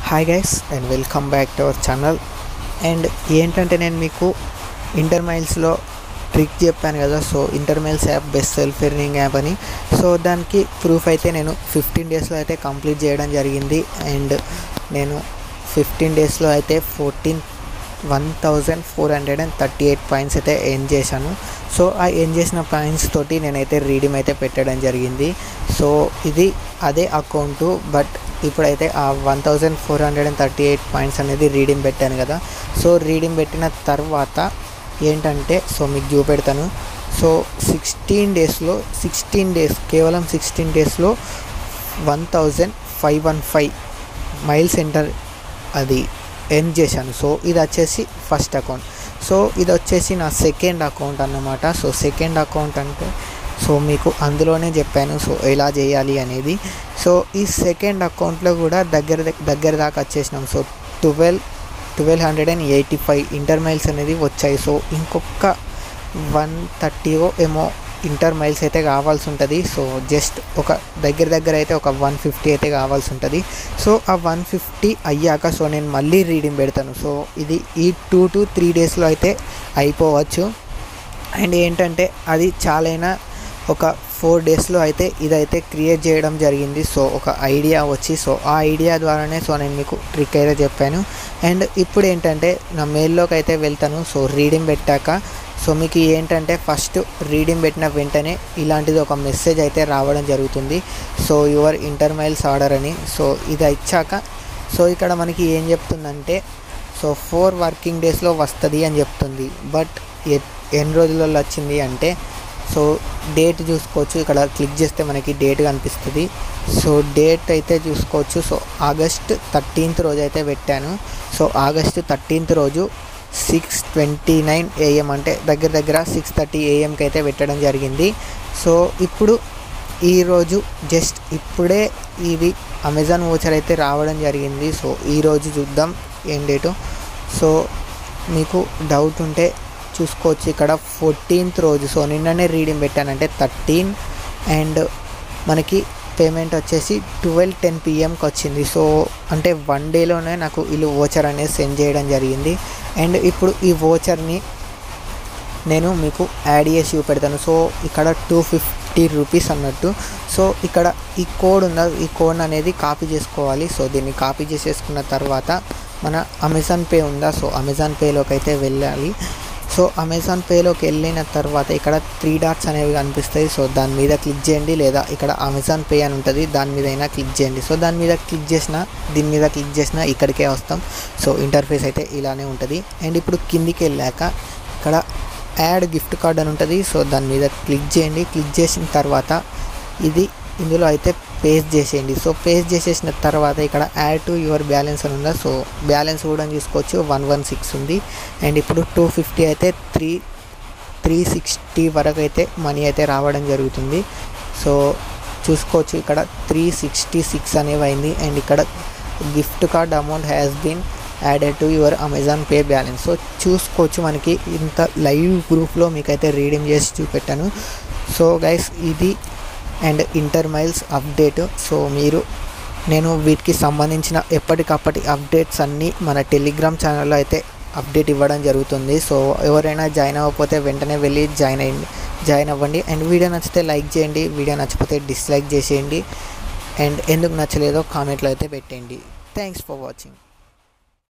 hi guys and welcome back to our channel and ఏంటంటే నేను మీకు ఇంటర్ మైల్స్లో ట్రిక్ చెప్పాను కదా so InterMiles app best self earning app అని సో దానికి ప్రూఫ్ అయితే నేను ఫిఫ్టీన్ డేస్లో అయితే కంప్లీట్ చేయడం జరిగింది అండ్ నేను ఫిఫ్టీన్ డేస్లో అయితే fourteen one thousand four hundred and thirty eight points అయితే ఎర్న్ చేశాను సో ఆ ఎర్న్ చేసిన పాయింట్స్ తోటి నేనైతే రీడీమ్ అయితే పెట్టడం జరిగింది సో ఇది అదే అకౌంటు బట్ ఇప్పుడైతే ఆ one thousand four hundred and thirty eight points అనేది రీడింగ్ పెట్టాను కదా సో రీడింగ్ పెట్టిన తర్వాత ఏంటంటే సో మీకు చూపెడతాను సో సిక్స్టీన్ డేస్లో సిక్స్టీన్ డేస్ కేవలం సిక్స్టీన్ డేస్లో one thousand five one five mile centre అది ఎర్న్ చేశాను సో ఇది వచ్చేసి ఫస్ట్ అకౌంట్ సో ఇది వచ్చేసి నా సెకండ్ అకౌంట్ అన్నమాట సో సెకండ్ అకౌంట్ అంటే సో మీకు అందులోనే చెప్పాను సో ఎలా చేయాలి అనేది సో ఈ సెకండ్ అకౌంట్లో కూడా దగ్గర దగ్గర దాకా వచ్చేసినాం so twelve twelve hundred and eighty five InterMiles అనేది వచ్చాయి సో ఇంకొక వన్ థర్టీయో ఏమో ఇంటర్ మైల్స్ అయితే కావాల్సి ఉంటుంది సో జస్ట్ ఒక దగ్గర దగ్గర అయితే ఒక వన్ ఫిఫ్టీ అయితే కావాల్సి ఉంటుంది సో ఆ వన్ ఫిఫ్టీ అయ్యాక సో నేను మళ్ళీ రీడింగ్ పెడతాను సో ఇది ఈ టూ టు త్రీ డేస్లో అయితే అయిపోవచ్చు అండ్ ఏంటంటే అది చాలైనా ఒక ఫోర్ డేస్లో అయితే ఇదైతే క్రియేట్ చేయడం జరిగింది సో ఒక ఐడియా వచ్చి సో ఆ ఐడియా ద్వారానే సో నేను మీకు ట్రిక్ అయితే చెప్పాను అండ్ ఇప్పుడు ఏంటంటే నా మెయిల్లోకి అయితే వెళ్తాను సో రీడింగ్ పెట్టాక సో మీకు ఏంటంటే ఫస్ట్ రీడింగ్ పెట్టిన వెంటనే ఇలాంటిది ఒక మెసేజ్ అయితే రావడం జరుగుతుంది so your InterMiles order అని సో ఇది ఇచ్చాక సో ఇక్కడ మనకి ఏం చెప్తుందంటే సో ఫోర్ వర్కింగ్ డేస్లో వస్తుంది అని చెప్తుంది బట్ ఎన్ని రోజులలో వచ్చింది అంటే సో డేట్ చూసుకోవచ్చు ఇక్కడ క్లిక్ చేస్తే మనకి డేట్ కనిపిస్తుంది సో డేట్ అయితే చూసుకోవచ్చు సో ఆగస్ట్ థర్టీన్త్ రోజు అయితే పెట్టాను సో ఆగస్ట్ థర్టీన్త్ రోజు సిక్స్ ట్వంటీ నైన్ ఏఎం అంటే దగ్గర దగ్గర సిక్స్ థర్టీ ఏఎంకి అయితే పెట్టడం జరిగింది సో ఇప్పుడు ఈరోజు జస్ట్ ఇప్పుడే ఇది అమెజాన్ ఓచర్ అయితే రావడం జరిగింది సో ఈరోజు చూద్దాం ఏం డేటు సో మీకు డౌట్ ఉంటే చూసుకోవచ్చు ఇక్కడ ఫోర్టీన్త్ రోజు సో నిన్ననే రీడింగ్ పెట్టానంటే థర్టీన్ అండ్ మనకి పేమెంట్ వచ్చేసి ట్వెల్వ్ టెన్ పిఎంకి వచ్చింది సో అంటే వన్ డేలోనే నాకు వీళ్ళు ఓచర్ అనేది సెండ్ చేయడం జరిగింది అండ్ ఇప్పుడు ఈ ఓచర్ని నేను మీకు యాడ్ చేసి చూపెడతాను సో ఇక్కడ టూ ఫిఫ్టీ రూపీస్ అన్నట్టు సో ఇక్కడ ఈ కోడ్ ఉందా ఈ కోడ్ అనేది కాపీ చేసుకోవాలి సో దీన్ని కాపీ చేసేసుకున్న తర్వాత మన అమెజాన్ పే ఉందా సో అమెజాన్ పేలోకి అయితే వెళ్ళాలి సో అమెజాన్ పేలోకి వెళ్ళిన తర్వాత ఇక్కడ త్రీ డాట్స్ అనేవి కనిపిస్తాయి సో దాని మీద క్లిక్ చేయండి లేదా ఇక్కడ అమెజాన్ పే అని ఉంటుంది దాని మీద అయినా క్లిక్ చేయండి సో దాని మీద క్లిక్ చేసిన దీని మీద క్లిక్ చేసిన ఇక్కడికే వస్తాం సో ఇంటర్ఫేస్ అయితే ఇలానే ఉంటుంది అండ్ ఇప్పుడు కిందికి వెళ్ళాక ఇక్కడ యాడ్ గిఫ్ట్ కార్డ్ అని ఉంటుంది సో దాని మీద క్లిక్ చేయండి క్లిక్ చేసిన తర్వాత ఇది ఇందులో అయితే పేస్ట్ చేసేయండి సో పేస్ట్ చేసేసిన తర్వాత ఇక్కడ యాడ్ టు యువర్ బ్యాలెన్స్ అని ఉందా సో బ్యాలెన్స్ కూడా చూసుకోవచ్చు వన్ వన్ సిక్స్ ఉంది అండ్ ఇప్పుడు టూ ఫిఫ్టీ అయితే త్రీ త్రీ సిక్స్టీ వరకు అయితే మనీ అయితే రావడం జరుగుతుంది సో చూసుకోవచ్చు ఇక్కడ త్రీ సిక్స్టీ సిక్స్ అనేవి అయింది అండ్ ఇక్కడ gift card amount has been added to your Amazon pay balance so చూసుకోవచ్చు మనకి ఇంత లైవ్ గ్రూప్లో మీకైతే రీడింగ్ చేసి చూపెట్టాను సో గైస్ ఇది and InterMiles update so మీరు నేను వీటికి సంబంధించిన ఎప్పటికప్పటి అప్డేట్స్ అన్నీ మన టెలిగ్రామ్ ఛానల్లో అయితే అప్డేట్ ఇవ్వడం జరుగుతుంది సో ఎవరైనా జాయిన్ అవ్వకపోతే వెంటనే వెళ్ళి జాయిన్ అయ్యండి జాయిన్ అవ్వండి అండ్ వీడియో నచ్చితే లైక్ చేయండి వీడియో నచ్చకపోతే డిస్లైక్ చేసేయండి అండ్ ఎందుకు నచ్చలేదో కామెంట్లో అయితే పెట్టండి థ్యాంక్స్ ఫర్ వాచింగ్